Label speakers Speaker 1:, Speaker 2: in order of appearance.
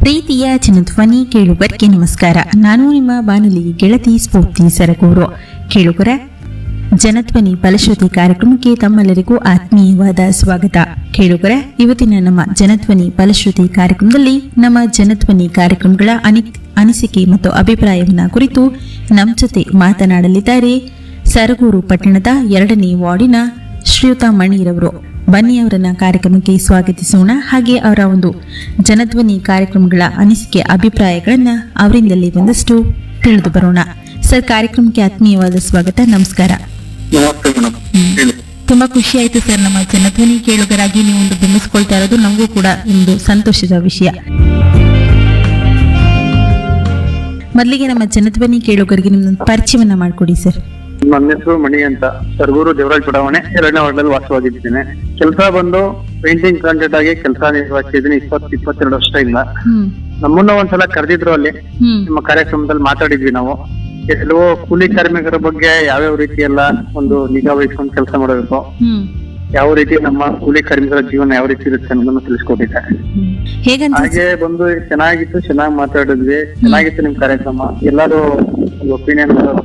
Speaker 1: ಪ್ರೀತಿಯ ಜನಧ್ವನಿ ಕೇಳುಗರಿಗೆ ನಮಸ್ಕಾರ ನಾನು ನಿಮ್ಮ ಬಾನುಲಿ ಗೆಳತಿ ಸ್ಫೂರ್ತಿ ಸರಗೂರು ಕೇಳುಗರ ಜನಧ್ವನಿ ಫಲಶ್ರುತಿ ಕಾರ್ಯಕ್ರಮಕ್ಕೆ ತಮ್ಮೆಲ್ಲರಿಗೂ ಆತ್ಮೀಯವಾದ ಸ್ವಾಗತ ಕೇಳುಗರ ಇವತ್ತಿನ ನಮ್ಮ ಜನಧ್ವನಿ ಫಲಶ್ರುತಿ ಕಾರ್ಯಕ್ರಮದಲ್ಲಿ ನಮ್ಮ ಜನಧ್ವನಿ ಕಾರ್ಯಕ್ರಮಗಳ ಅನಿ ಅನಿಸಿಕೆ ಮತ್ತು ಅಭಿಪ್ರಾಯವನ್ನ ಕುರಿತು ನಮ್ಮ ಜೊತೆ ಮಾತನಾಡಲಿದ್ದಾರೆ ಸರಗೂರು ಪಟ್ಟಣದ ಎರಡನೇ ವಾರ್ಡಿನ ಶ್ರೀಯುತ ಮಣಿರವರು ಬನ್ನಿ ಅವರನ್ನ ಕಾರ್ಯಕ್ರಮಕ್ಕೆ ಸ್ವಾಗತಿಸೋಣ ಹಾಗೆ ಅವರ ಒಂದು ಜನಧ್ವನಿ ಕಾರ್ಯಕ್ರಮಗಳ ಅನಿಸಿಕೆ ಅಭಿಪ್ರಾಯಗಳನ್ನ ಅವರಿಂದಲೇ ಒಂದಷ್ಟು ತಿಳಿದು ಬರೋಣ ಸರ್ ಕಾರ್ಯಕ್ರಮಕ್ಕೆ ಆತ್ಮೀಯವಾದ ಸ್ವಾಗತ ನಮಸ್ಕಾರ
Speaker 2: ನಮಸ್ತೆ ಮೇಡಮ್ ಹೇಳಿ
Speaker 1: ತುಂಬಾ ಖುಷಿ ಆಯ್ತು ಸರ್ ನಮ್ಮ ಜನಧ್ವನಿ ಕೇಳುಗರಾಗಿ ನೀವು ಒಂದು ಬಿಂಬಿಸ್ಕೊಳ್ತಾ ಇರೋದು ನಮಗೂ ಕೂಡ ಒಂದು ಸಂತೋಷದ ವಿಷಯ ಮೊದಲಿಗೆ ನಮ್ಮ ಜನಧ್ವನಿ ಕೇಳುಗರಿಗೆ ನಿಮ್ಮೊಂದು ಪರಿಚಯವನ್ನ ಮಾಡಿಕೊಡಿ ಸರ್
Speaker 2: ನನ್ನ ಹೆಸರು ಮಣಿ ಅಂತ ಸರ್ಗೂರು ದೇವರಾಜ್ ಬಡಾವಣೆ ಎರಡನೇ ವಾರ್ಡಲ್ಲಿ ವಾಸವಾಗಿದ್ದೇನೆ ಕೆಲಸ ಬಂದು ಪೇಂಟಿಂಗ್ ಕಾಂಟ್ರಾಕ್ಟ್ ಆಗಿ ಕೆಲಸ ನಿರ್ವಹಿಸಿದ್ದೀನಿ ಇಪ್ಪತ್ತು ಇಪ್ಪತ್ತೆರಡು ವರ್ಷದಿಂದ
Speaker 1: ಹ್ಮ್
Speaker 2: ನಮ್ಮನ್ನ ಒಂದ್ಸಲ ಕರೆದಿದ್ರು ಅಲ್ಲಿ
Speaker 1: ಹ್ಮ್
Speaker 2: ನಿಮ್ಮ ಕಾರ್ಯಕ್ರಮದಲ್ಲಿ ಮಾತಾಡಿದ್ವಿ ನಾವು ಕೆಲವು ಕೂಲಿ ಕಾರ್ಮಿಕರ ಬಗ್ಗೆ ಯಾವ್ಯಾವ ರೀತಿ ಎಲ್ಲ ಒಂದು ನಿಗಾ ವಹಿಸ್ಕೊಂಡು ಕೆಲಸ ಮಾಡಬೇಕು
Speaker 1: ಹ್ಮ್
Speaker 2: ಯಾವ ರೀತಿ ನಮ್ಮ ಕೂಲಿ ಕಾರ್ಮಿಕರ ಜೀವನ ಯಾವ ರೀತಿ ಇರುತ್ತೆ ಅನ್ನೋದನ್ನ ತಿಳಿಸ್ಕೊಟ್ಟಿದ್ದಾರೆ
Speaker 1: ಹ್ಮ್. ಹೇಗನ್ಸುತ್ತೆ
Speaker 2: ಹಾಗೆ ಬಂದು ಚೆನ್ನಾಗಿತ್ತು ಚೆನ್ನಾಗಿ ಮಾತಾಡಿದ್ವಿ ಚೆನ್ನಾಗಿತ್ತು ನಿಮ್ ಕಾರ್ಯಕ್ರಮ ಎಲ್ಲರೂ ಒಪಿನಿಯನ್